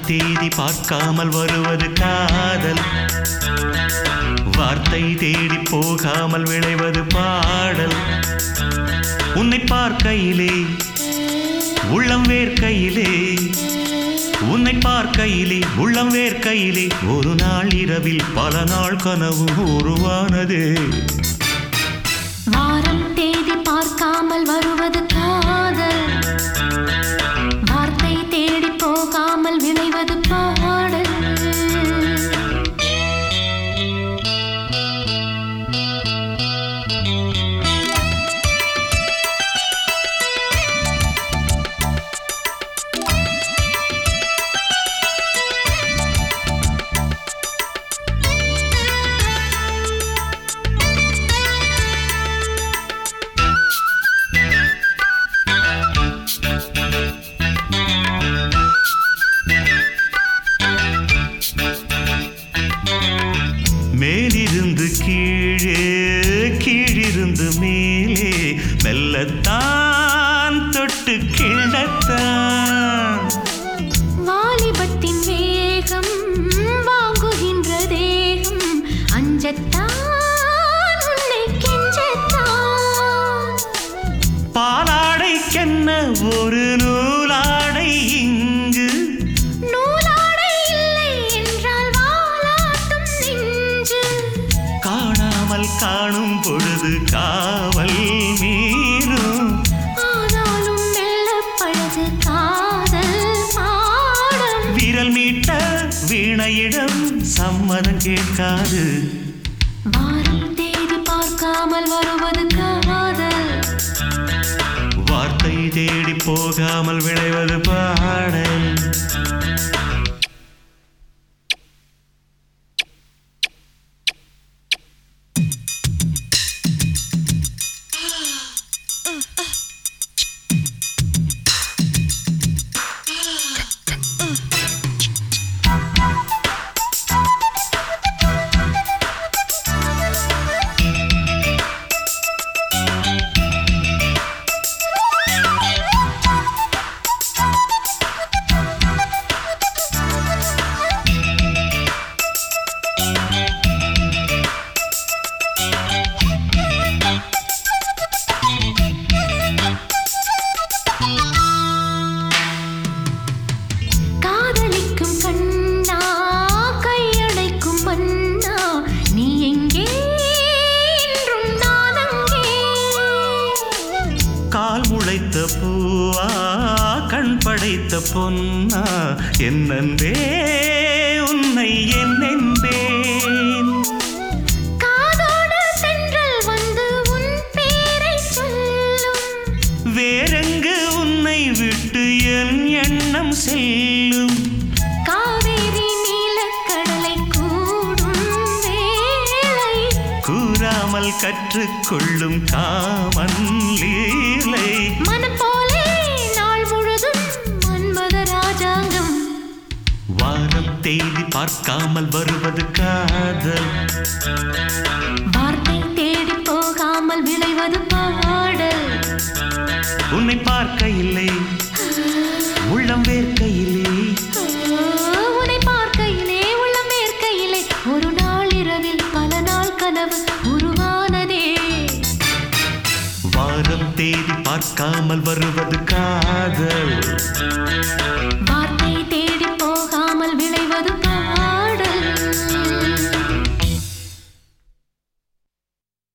தேதி பார்க்காமல் வருவது காதல் வார்த்தை தேடி போகாமல் விளைவது பாடல் உன்னை பார்க்கையிலே உள்ளம் வேர்க்கையிலே உன்னை பார்க்கையிலே உள்ளம் வேர்க்கையிலே ஒரு நாள் இரவில் பல நாள் கனவு உருவானதே வாரம் தேதி பார்க்காமல் வருவது காதல் வார்த்தை தேடி போகாமல் விளைவது பாடல் மேலிருந்து கீழே கீழிருந்து மேலே மெல்லத்தான் தொட்டு கிள்ளத்தான் வாலிபத்தின் வேகம் வாங்குகின்ற தேகம் அஞ்சத்தான் உன்னை கெஞ்சத்தான் பாலாடைக்கென்ன ஒரு நூலாடை இங்கு நூலாடை இல்லை என்றால் வாலாட்டும் நெஞ்சு காணாமல் காணும் பொழுது காவல் மீறும் ஆனாலும் மெல்ல பழகு காதல் பாடம் விரல் மீட்ட வீணையிடம் சம்மதம் கேட்காது வாரம் தேடி பார்க்காமல் வருவது காதல் வார்த்தை தேடி போகாமல் விளைவது பாடல் காதலிக்கும் கண்ணா கையடைக்கும் மன்னா நீ எங்கே என்றும் நான் அங்கே கால் முளைத்த பூவா கண் படைத்த பொன்னா என்னன்பே உன்னை என்னென்பேன் காதோடு சென்றல் வந்து உன் பேரை சொல்லும் வேறெங்கு உன்னை விட்டு என் எண்ணம் செல்லும் காவேரி நீலக்கடலை கூடும் வேளை கூறாமல் கற்றுக்கொள்ளும் காமன் லீலை மனம் போலே நாள் முழுதும் மன்மத ராஜாங்கம் வாரம் தேதி பார்க்காமல் வருவது காதல் வார்த்தை தேடி போகாமல் விளைவது பாடல் உன்னை பார்க்கையில்லை உள்ளம் வேர்க்கையிலே உன்னை பார்க்கையிலே உள்ள மேற்கையிலே ஒரு நாள் இரவில் பல நாள் கனவு உருவானதே வாரம் தேதி பார்க்காமல் வருவது காதல் வார்த்தை தேடி போகாமல் விளைவது